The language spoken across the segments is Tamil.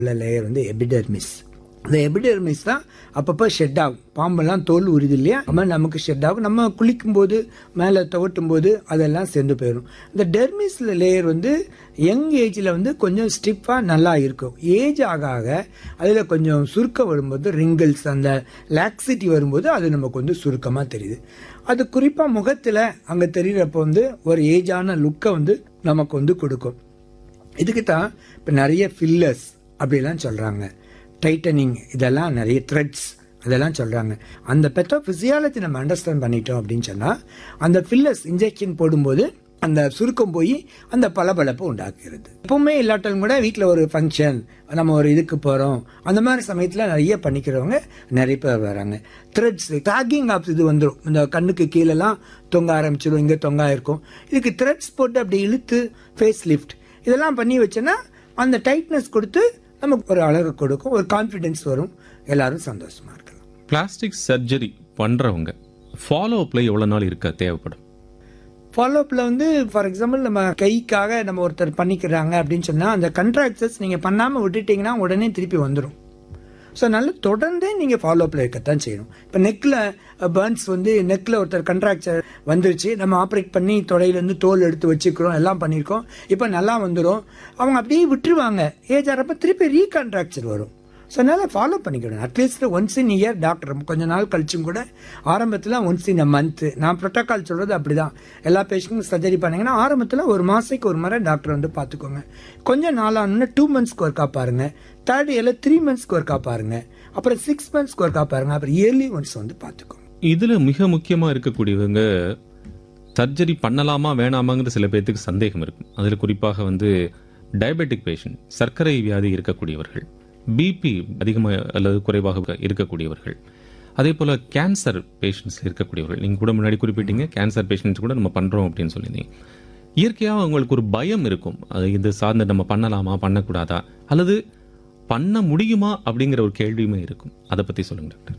உள்ள லேயர் வந்து எபிடெர்மிஸ் இந்த எபிடெர்மிஸ் தான் அப்பப்போ ஷெட் ஆகும் பாம்பெல்லாம் தோல் உரிது இல்லையா அது மாதிரி நமக்கு ஷெட் ஆகும் நம்ம குளிக்கும் போது மேலே துவட்டும் போது அதெல்லாம் சேர்ந்து போயிடும் இந்த டெர்மிஸ் லேயர் வந்து யங் ஏஜில் வந்து கொஞ்சம் ஸ்டிஃபாக நல்லா இருக்கும் ஏஜ் ஆக ஆக அதில் கொஞ்சம் சுருக்கம் வரும்போது ரிங்கிள்ஸ் அந்த லாக்ஸிட்டி வரும்போது அது நமக்கு வந்து சுருக்கமாக தெரியுது அது குறிப்பாக முகத்தில் அங்கே தெரிகிறப்ப வந்து ஒரு ஏஜான லுக்கை வந்து நமக்கு வந்து கொடுக்கும் இதுக்கு தான் இப்போ நிறைய ஃபில்லர்ஸ் அப்படிலாம் சொல்கிறாங்க டைட்டனிங் இதெல்லாம் நிறைய த்ரெட்ஸ் அதெல்லாம் சொல்கிறாங்க அந்த பெத்தோ ஃபிசியாலஜி நம்ம அண்டர்ஸ்டாண்ட் பண்ணிட்டோம் அப்படின்னு சொன்னால் அந்த ஃபில்லர்ஸ் இன்ஜெக்ஷன் போடும்போது அந்த சுருக்கம் போய் அந்த பளபளப்பு உண்டாக்குறது எப்பவுமே இல்லாட்டாலும் கூட வீட்டில் ஒரு ஃபங்க்ஷன் நம்ம ஒரு இதுக்கு போகிறோம் அந்த மாதிரி சமயத்தில் நிறைய பண்ணிக்கிறவங்க நிறைய பேர் வராங்க த்ரெட்ஸ் டாகிங் ஆப்ஸ் இது வந்துடும் இந்த கண்ணுக்கு கீழெல்லாம் தொங்க ஆரம்பிச்சிடும் இங்கே தொங்க இருக்கும் இதுக்கு த்ரெட்ஸ் போட்டு அப்படி இழுத்து ஃபேஸ் லிஃப்ட் இதெல்லாம் பண்ணி வச்சோன்னா அந்த டைட்னஸ் கொடுத்து நமக்கு ஒரு அழகு கொடுக்கும் ஒரு கான்ஃபிடென்ஸ் வரும் எல்லாரும் சந்தோஷமா இருக்கலாம் பிளாஸ்டிக் சர்ஜரி பண்றவங்க ஃபாலோ அப்ல எவ்வளவு நாள் இருக்க தேவைப்படும் ஃபாலோஅப்பில் வந்து ஃபார் எக்ஸாம்பிள் நம்ம கைக்காக நம்ம ஒருத்தர் பண்ணிக்கிறாங்க அப்படின்னு சொன்னால் அந்த கண்ட்ராக்சர்ஸ் நீங்கள் பண்ணாமல் விட்டுட்டீங்கன்னா உடனே திருப்பி வந்துடும் ஸோ நல்ல தொடர்ந்தே நீங்கள் ஃபாலோஅப்பில் இருக்கத்தான் செய்யணும் இப்போ நெக்கில் பர்ன்ஸ் வந்து நெக்கில் ஒருத்தர் கண்ட்ராக்சர் வந்துருச்சு நம்ம ஆப்ரேட் பண்ணி தொடையிலேருந்து தோல் எடுத்து வச்சுக்கிறோம் எல்லாம் பண்ணியிருக்கோம் இப்போ நல்லா வந்துடும் அவங்க அப்படியே விட்டுருவாங்க ஏஜ் ஆகிறப்ப திருப்பி ரீகண்ட்ராக்சர் வரும் ஸோ அதனால் ஃபாலோ பண்ணிக்கணும் at least once in year doctor கொஞ்ச நாள் கழிச்சும் கூட ஆரம்பத்தில் ஒன்ஸ் இன் அ மந்த் நான் ப்ரோட்டோகால் சொல்கிறது அப்படி தான் எல்லா பேஷண்ட்டும் சர்ஜரி பண்ணீங்கன்னா ஆரம்பத்தில் ஒரு மாதத்துக்கு ஒரு முறை டாக்டர் வந்து பார்த்துக்கோங்க கொஞ்சம் நாளானு டூ மந்த்ஸ்க்கு ஒர்க்கா பாருங்க தேர்ட் இயரில் த்ரீ மந்த்ஸ்க்கு ஒர்க்கா பாருங்க அப்புறம் சிக்ஸ் மந்த்ஸ்க்கு ஒர்க்கா பாருங்க அப்புறம் இயர்லி ஒன்ஸ் வந்து பார்த்துக்கோங்க இதுல மிக முக்கியமா இருக்கக்கூடியவங்க சர்ஜரி பண்ணலாமா வேணாமாங்கிற சில பேர்த்துக்கு சந்தேகம் இருக்கும் அதுல குறிப்பாக வந்து டயபெட்டிக் பேஷண்ட் சர்க்கரை வியாதி இருக்கக்கூடியவர்கள் பிபி அதிகமாக அல்லது குறைவாக இருக்கக்கூடியவர்கள் அதே போல கேன்சர் பேஷண்ட்ஸ் இருக்கக்கூடியவர்கள் நீங்க கூட முன்னாடி குறிப்பிட்டீங்க கேன்சர் பேஷண்ட்ஸ் கூட நம்ம பண்றோம் அப்படின்னு சொல்லியிருந்தீங்க இயற்கையாக அவங்களுக்கு ஒரு பயம் இருக்கும் அது இது சார்ந்து நம்ம பண்ணலாமா பண்ணக்கூடாதா அல்லது பண்ண முடியுமா அப்படிங்கிற ஒரு கேள்வியுமே இருக்கும் அதை பத்தி சொல்லுங்க டாக்டர்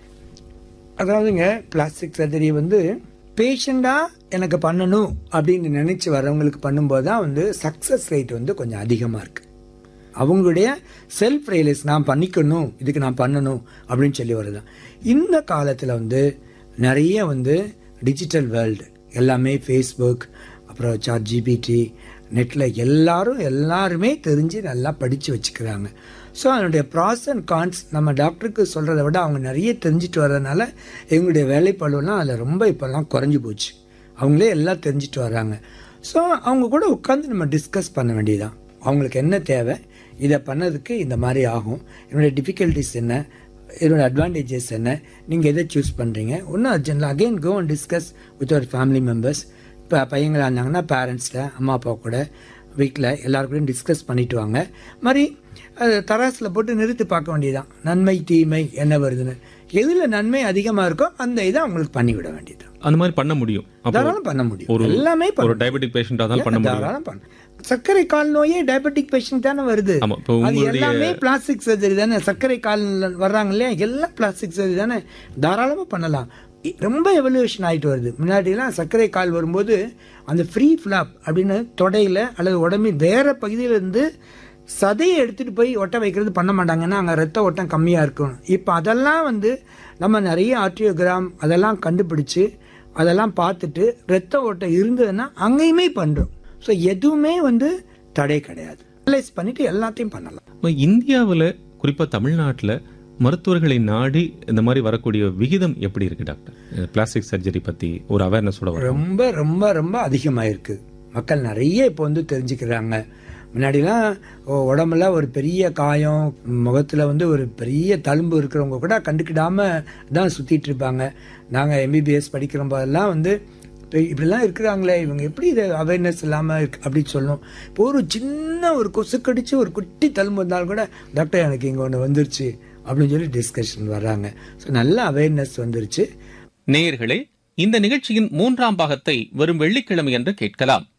அதாவதுங்க பிளாஸ்டிக் சர்ஜரி வந்து பேஷண்டா எனக்கு பண்ணணும் அப்படின்னு நினைச்சு வர்றவங்களுக்கு பண்ணும்போது தான் வந்து சக்சஸ் ரேட் வந்து கொஞ்சம் அதிகமாக இருக்கு அவங்களுடைய செல்ஃப் ரியலைஸ் நான் பண்ணிக்கணும் இதுக்கு நான் பண்ணணும் அப்படின்னு சொல்லி வருதான் இந்த காலத்தில் வந்து நிறைய வந்து டிஜிட்டல் வேர்ல்டு எல்லாமே ஃபேஸ்புக் அப்புறம் சாட் ஜிபிடி நெட்டில் எல்லாரும் எல்லாருமே தெரிஞ்சு நல்லா படித்து வச்சுக்கிறாங்க ஸோ அதனுடைய ப்ராஸ் அண்ட் கான்ஸ் நம்ம டாக்டருக்கு சொல்கிறத விட அவங்க நிறைய தெரிஞ்சுட்டு வர்றதுனால எங்களுடைய வேலைப்பழுவெல்லாம் அதில் ரொம்ப இப்போல்லாம் குறைஞ்சி போச்சு அவங்களே எல்லாம் தெரிஞ்சுட்டு வர்றாங்க ஸோ அவங்க கூட உட்காந்து நம்ம டிஸ்கஸ் பண்ண வேண்டியதுதான் அவங்களுக்கு என்ன தேவை இதை பண்ணதுக்கு இந்த மாதிரி ஆகும் என்னுடைய டிஃபிகல்ட்டிஸ் என்ன இதோட அட்வான்டேஜஸ் என்ன நீங்கள் எதை சூஸ் பண்ணுறீங்க ஒன்றும் அர்ஜென்ட்ல again go and discuss with our family members இப்போ பையங்களாக இருந்தாங்கன்னா பேரண்ட்ஸில் அம்மா அப்பா கூட வீட்டில் எல்லாருக்கூடையும் டிஸ்கஸ் பண்ணிட்டு வாங்க மாதிரி அது தராசில் போட்டு நிறுத்தி பார்க்க வேண்டியதுதான் நன்மை தீமை என்ன வருதுன்னு எதில் நன்மை அதிகமாக இருக்கோ அந்த இதை அவங்களுக்கு பண்ணிவிட வேண்டியது அந்த மாதிரி பண்ண முடியும் அப்போ தாராளம் பண்ண முடியும் ஒரு எல்லாமே பண்ண ஒரு டயபெட்டிக் பேஷண்டா தான் பண்ண முடியும் தாராளம் பண்ண சர்க்கரை கால் நோயே டயபெட்டிக் பேஷண்ட் தானே வருது ஆமா இப்போ அது உங்களுடைய எல்லாமே பிளாஸ்டிக் சர்ஜரி தானே சர்க்கரை கால் வர்றாங்க இல்லையா எல்லாம் பிளாஸ்டிக் சர்ஜரி தானே தாராளமா பண்ணலாம் இ- ரொம்ப எவல்யூஷன் ஆயிட்டு வருது முன்னாடிலாம் சர்க்கரை கால் வரும்போது அந்த ஃப்ரீ ஃபிளாப் அப்படின்னு தொடையில அல்லது உடம்பின் வேற பகுதியில இருந்து சதையை எடுத்துட்டு போய் ஒட்ட வைக்கிறது பண்ண மாட்டாங்கன்னா அங்கே ரத்த ஓட்டம் கம்மியா இருக்கும் இப்போ அதெல்லாம் வந்து நம்ம நிறைய ஆர்டியோகிராம் அதெல்லாம் கண்டுபிடிச்சு அதெல்லாம் பார்த்துட்டு ரத்த ஓட்டம் இருந்ததுன்னா அங்கேயுமே பண்றோம் ஸோ எதுவுமே வந்து தடை கிடையாது அனலைஸ் பண்ணிட்டு எல்லாத்தையும் பண்ணலாம் இப்போ இந்தியாவுல குறிப்பா தமிழ்நாட்டுல மருத்துவர்களை நாடி இந்த மாதிரி வரக்கூடிய விகிதம் எப்படி இருக்கு டாக்டர் பிளாஸ்டிக் சர்ஜரி பத்தி ஒரு அவேர்னஸோட வரும் ரொம்ப ரொம்ப ரொம்ப அதிகமாயிருக்கு மக்கள் நிறைய இப்போ வந்து தெரிஞ்சுக்கிறாங்க முன்னாடிலாம் ஒ- உடம்புல ஒரு பெரிய காயம் முகத்துல வந்து ஒரு பெரிய தழும்பு இருக்கிறவங்க கூட கண்டுக்கிடாம தான் சுத்திட்டு இருப்பாங்க நாங்க எம்பிபிஎஸ் படிக்கிற போதெல்லாம் வந்து இப்ப இப்படிலாம் இருக்கிறாங்களே இவங்க எப்படி இதை அவேர்னஸ் இல்லாம இருக்கு அப்படின்னு சொல்லணும் இப்போ ஒரு சின்ன ஒரு கொசு கடிச்சு ஒரு குட்டி தழும்பு வந்தாலும் கூட டாக்டர் எனக்கு இங்க ஒன்று வந்துருச்சு அப்படின்னு சொல்லி டிஸ்கஷன் வர்றாங்க ஸோ நல்ல அவேர்னஸ் வந்துருச்சு நேயர்களே இந்த நிகழ்ச்சியின் மூன்றாம் பாகத்தை வரும் வெள்ளிக்கிழமை என்று கேட்கலாம்